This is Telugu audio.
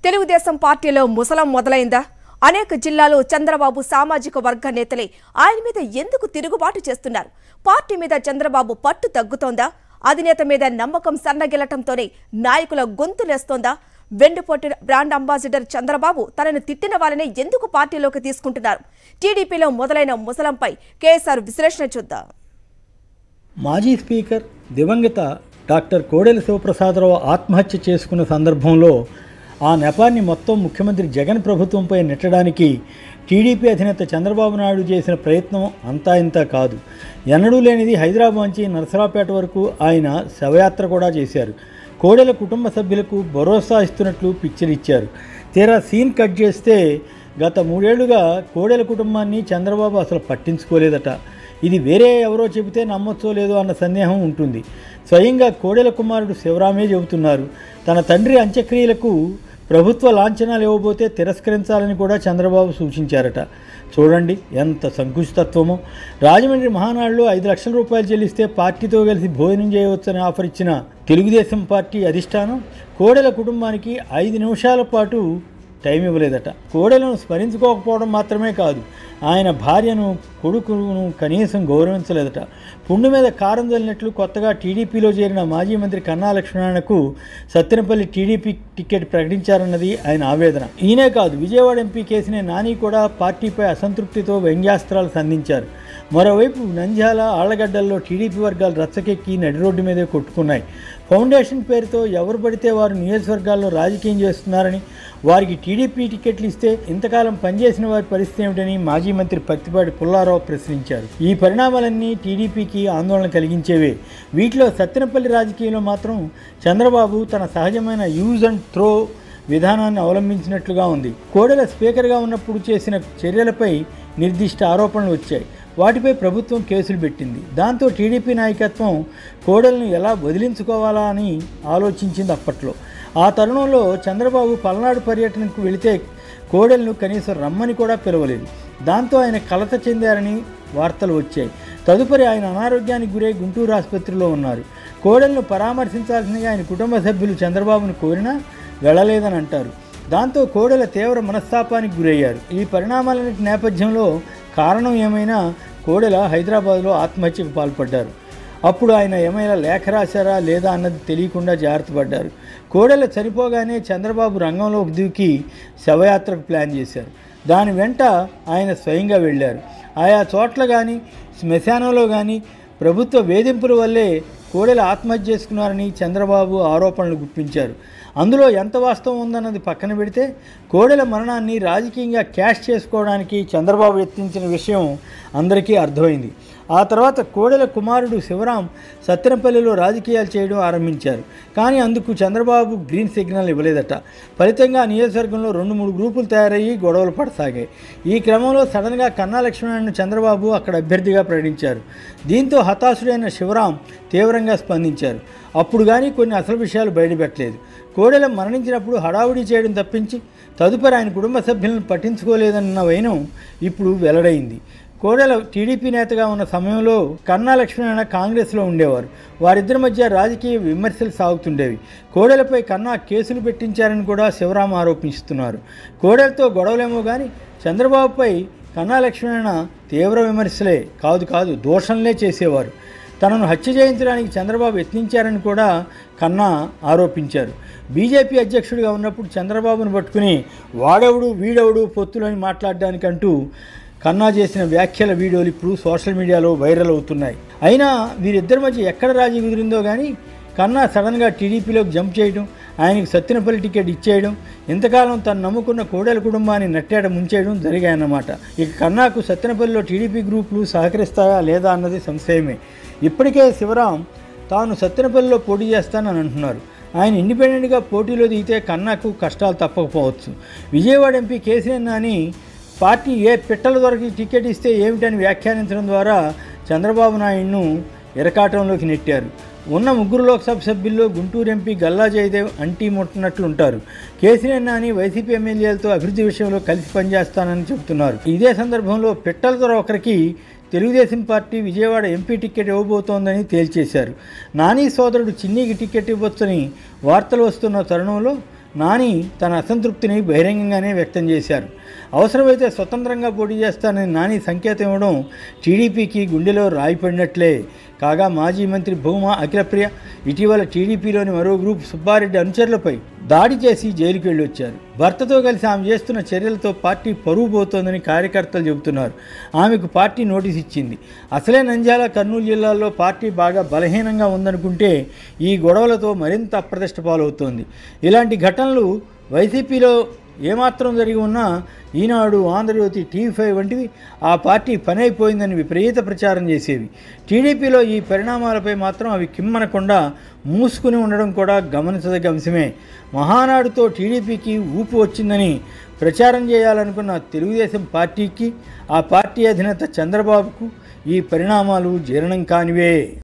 తెలుగుదేశం పార్టీలో ముసలం మొదలైందా అనేక జిల్లాలో చంద్రబాబు సామాజిక వర్గ నేతలే ఆయన మీద ఎందుకు తిరుగుబాటు చేస్తున్నారు పార్టీ మీద చంద్రబాబు పట్టు తగ్గుతోందా అధినేత మీద నమ్మకం సన్నగిల్లటంతోనే నాయకుల గొంతులేస్తోందా వెండిపోటు బ్రాండ్ అంబాసిడర్ చంద్రబాబు తనను తిట్టిన వాళ్ళనే ఎందుకు పార్టీలోకి తీసుకుంటున్నారు టీడీపీలో మొదలైన ముసలంపై కేఎస్ఆర్ విశ్లేషణ చూద్దాం మాజీ స్పీకర్ దివంగత డాక్టర్ కోడెల శివప్రసాదరావు ఆత్మహత్య చేసుకున్న సందర్భంలో ఆ నెపాన్ని మొత్తం ముఖ్యమంత్రి జగన్ ప్రభుత్వంపై నెట్టడానికి టీడీపీ అధినేత చంద్రబాబు నాయుడు చేసిన ప్రయత్నం అంతా ఇంతా కాదు ఎన్నడూ లేనిది హైదరాబాద్ నుంచి నరసరావుపేట వరకు ఆయన శవయాత్ర కూడా చేశారు కోడెల కుటుంబ సభ్యులకు భరోసా ఇస్తున్నట్లు పిక్చర్ ఇచ్చారు తీరా సీన్ కట్ చేస్తే గత మూడేళ్లుగా కోడెల కుటుంబాన్ని చంద్రబాబు అసలు పట్టించుకోలేదట ఇది వేరే ఎవరో చెబితే నమ్మొచ్చో లేదో అన్న సందేహం ఉంటుంది స్వయంగా కోడెల కుమారుడు శివరామే చెబుతున్నారు తన తండ్రి అంత్యక్రియలకు ప్రభుత్వ లాంఛనాలు ఇవ్వబోతే తిరస్కరించాలని కూడా చంద్రబాబు సూచించారట చూడండి ఎంత సంకుచితత్వమో రాజమండ్రి మహానాడులో ఐదు లక్షల రూపాయలు చెల్లిస్తే పార్టీతో కలిసి భోజనం చేయవచ్చని ఆఫర్ ఇచ్చిన తెలుగుదేశం పార్టీ అధిష్టానం కోడెల కుటుంబానికి ఐదు నిమిషాల పాటు టైం ఇవ్వలేదట కోడెలను స్మరించుకోకపోవడం మాత్రమే కాదు ఆయన భార్యను కొడుకును కనీసం గౌరవించలేదట పుండు మీద కారం చల్లినట్లు కొత్తగా టీడీపీలో చేరిన మాజీ మంత్రి కన్నా లక్ష్మణకు సత్తెనపల్లి టీడీపీ టికెట్ ప్రకటించారన్నది ఆయన ఆవేదన ఈయనే కాదు విజయవాడ ఎంపీ కేసినే నాని కూడా పార్టీపై అసంతృప్తితో వ్యంగ్యాస్త్రాలు సంధించారు మరోవైపు నంద్యాల ఆళ్లగడ్డల్లో టీడీపీ వర్గాలు రచ్చకెక్కి నడి రోడ్డు మీదే కొట్టుకున్నాయి ఫౌండేషన్ పేరుతో ఎవరు పడితే వారు నియోజకవర్గాల్లో రాజకీయం చేస్తున్నారని వారికి టీడీపీ టికెట్లు ఇస్తే ఇంతకాలం పనిచేసిన వారి పరిస్థితి ఏమిటని మాజీ మంత్రి పత్తిపాటి పుల్లారావు ప్రశ్నించారు ఈ పరిణామాలన్నీ టీడీపీకి ఆందోళన కలిగించేవే వీటిలో సత్తెనపల్లి రాజకీయంలో మాత్రం చంద్రబాబు తన సహజమైన యూజ్ అండ్ త్రో విధానాన్ని అవలంబించినట్లుగా ఉంది కోడెల స్పీకర్గా ఉన్నప్పుడు చేసిన చర్యలపై నిర్దిష్ట ఆరోపణలు వచ్చాయి వాటిపై ప్రభుత్వం కేసులు పెట్టింది దాంతో టీడీపీ నాయకత్వం కోడెలను ఎలా వదిలించుకోవాలా అని ఆలోచించింది అప్పట్లో ఆ తరుణంలో చంద్రబాబు పల్నాడు పర్యటనకు వెళితే కోడెలను కనీసం రమ్మని కూడా పిలవలేదు దాంతో ఆయన కలత చెందారని వార్తలు వచ్చాయి తదుపరి ఆయన అనారోగ్యానికి గురై గుంటూరు ఆసుపత్రిలో ఉన్నారు కోడెలను పరామర్శించాల్సిందిగా ఆయన కుటుంబ సభ్యులు చంద్రబాబును కోరినా వెళ్ళలేదని అంటారు దాంతో కోడెల తీవ్ర మనస్తాపానికి గురయ్యారు ఈ పరిణామాలన్నిటి నేపథ్యంలో కారణం ఏమైనా కోడెల హైదరాబాద్లో ఆత్మహత్యకు పాల్పడ్డారు అప్పుడు ఆయన ఏమైనా లేఖ రాశారా లేదా అన్నది తెలియకుండా జాగ్రత్త పడ్డారు కోడెల చనిపోగానే చంద్రబాబు రంగంలోకి దూకి శవయాత్రకు ప్లాన్ చేశారు దాని వెంట ఆయన స్వయంగా వెళ్ళారు ఆయా చోట్ల కానీ శ్మశానంలో కానీ ప్రభుత్వ వేధింపుల వల్లే కోడెల ఆత్మహత్య చేసుకున్నారని చంద్రబాబు ఆరోపణలు గుప్పించారు అందులో ఎంత వాస్తవం ఉందన్నది పక్కన పెడితే కోడెల మరణాన్ని రాజకీయంగా క్యాష్ చేసుకోవడానికి చంద్రబాబు యత్నించిన విషయం అందరికీ అర్థమైంది ఆ తర్వాత కోడెల కుమారుడు శివరాం సత్తెనపల్లిలో రాజకీయాలు చేయడం ఆరంభించారు కానీ అందుకు చంద్రబాబు గ్రీన్ సిగ్నల్ ఇవ్వలేదట ఫలితంగా ఆ నియోజకవర్గంలో రెండు మూడు గ్రూపులు తయారయ్యి గొడవలు పడసాగాయి ఈ క్రమంలో సడన్గా కన్నా లక్ష్మణను చంద్రబాబు అక్కడ అభ్యర్థిగా ప్రకటించారు దీంతో హతాశుడైన శివరాం తీవ్రంగా స్పందించారు అప్పుడు కానీ కొన్ని అసలు విషయాలు బయటపెట్టలేదు కోడెల మరణించినప్పుడు హడావుడి చేయడం తప్పించి తదుపరి ఆయన కుటుంబ సభ్యులను పట్టించుకోలేదన్న వైనం ఇప్పుడు వెల్లడైంది కోడెల టీడీపీ నేతగా ఉన్న సమయంలో కన్నా లక్ష్మణ కాంగ్రెస్లో ఉండేవారు వారిద్దరి మధ్య రాజకీయ విమర్శలు సాగుతుండేవి కోడెలపై కన్నా కేసులు పెట్టించారని కూడా శివరాం ఆరోపిస్తున్నారు కోడెలతో గొడవలేమో కానీ చంద్రబాబుపై కన్నా లక్ష్మణ తీవ్ర విమర్శలే కాదు కాదు దోషంలే చేసేవారు తనను హత్య చేయించడానికి చంద్రబాబు యత్నించారని కూడా కన్నా ఆరోపించారు బీజేపీ అధ్యక్షుడిగా ఉన్నప్పుడు చంద్రబాబును పట్టుకుని వాడెవడు వీడెవడు పొత్తులని మాట్లాడడానికంటూ కన్నా చేసిన వ్యాఖ్యల వీడియోలు ఇప్పుడు సోషల్ మీడియాలో వైరల్ అవుతున్నాయి అయినా వీరిద్దరి మధ్య ఎక్కడ రాజీ కుదిరిందో కానీ కన్నా సడన్గా టీడీపీలోకి జంప్ చేయడం ఆయనకు సత్తినపల్లి టికెట్ ఇచ్చేయడం ఇంతకాలం తను నమ్ముకున్న కోడెల కుటుంబాన్ని నట్టేట ముంచేయడం జరిగాయన్నమాట ఇక కన్నాకు సత్తినపల్లిలో టీడీపీ గ్రూపులు సహకరిస్తాయా లేదా అన్నది సంశయమే ఇప్పటికే శివరాం తాను సత్తినపల్లిలో పోటీ చేస్తానని అంటున్నారు ఆయన ఇండిపెండెంట్గా పోటీలో దిగితే కన్నాకు కష్టాలు తప్పకపోవచ్చు Vijayawada MP KCR Nani party ఏ పిట్టల దొరికి టికెట్ ఇస్తే ఏమిటని వ్యాఖ్యానించడం ద్వారా చంద్రబాబు నాయుడును ఇరకాటంలోకి నెట్టారు ఉన్న ముగ్గురు లోక్సభ సభ్యుల్లో గుంటూరు ఎంపీ గల్లా జయదేవ్ అంటీ ముట్టినట్లుంటారు కేసీఆర్ నాని వైసీపీ ఎమ్మెల్యేలతో అభివృద్ధి విషయంలో కలిసి పనిచేస్తానని చెబుతున్నారు ఇదే సందర్భంలో పిట్టల దొర ఒకరికి Telugu Desam party Vijayawada MP ticket ఇవ్వబోతోందని తేల్చేశారు నాని సోదరుడు చిన్నీకి టికెట్ ఇవ్వొచ్చని వార్తలు వస్తున్న తరుణంలో నాని తన అసంతృప్తిని బహిరంగంగానే వ్యక్తం చేశారు అవసరమైతే స్వతంత్రంగా పోటీ చేస్తానని నాని సంకేతం ఇవ్వడం టీడీపీకి గుండెలో రాయి పడినట్లే కాగా మాజీ మంత్రి భూమా అఖిలప్రియ ఇటీవల టీడీపీలోని మరో గ్రూప్ సుబ్బారెడ్డి అనుచరులపై దాడి చేసి జైలుకి వెళ్ళి వచ్చారు భర్తతో కలిసి ఆమె చేస్తున్న చర్యలతో పార్టీ పరువు పోతోందని కార్యకర్తలు చెబుతున్నారు ఆమెకు పార్టీ నోటీస్ ఇచ్చింది అసలే నంద్యాల కర్నూలు జిల్లాల్లో పార్టీ బాగా బలహీనంగా ఉందనుకుంటే ఈ గొడవలతో మరింత అప్రదిష్ట పాలవుతోంది ఇలాంటి ఘటనలు వైసీపీలో ఏమాత్రం జరిగి ఉన్నా ఈనాడు ఆంధ్రజ్యోతి టీవీ ఫైవ్ వంటివి ఆ పార్టీ పని అయిపోయిందని విపరీత ప్రచారం చేసేవి టీడీపీలో ఈ పరిణామాలపై మాత్రం అవి కిమ్మనకుండా మూసుకుని ఉండడం కూడా గమనించదగ్గ అంశమే మహానాడుతో టీడీపీకి ఊపు వచ్చిందని ప్రచారం చేయాలనుకున్న తెలుగుదేశం పార్టీకి ఆ పార్టీ అధినేత చంద్రబాబుకు ఈ పరిణామాలు జీర్ణం కానివే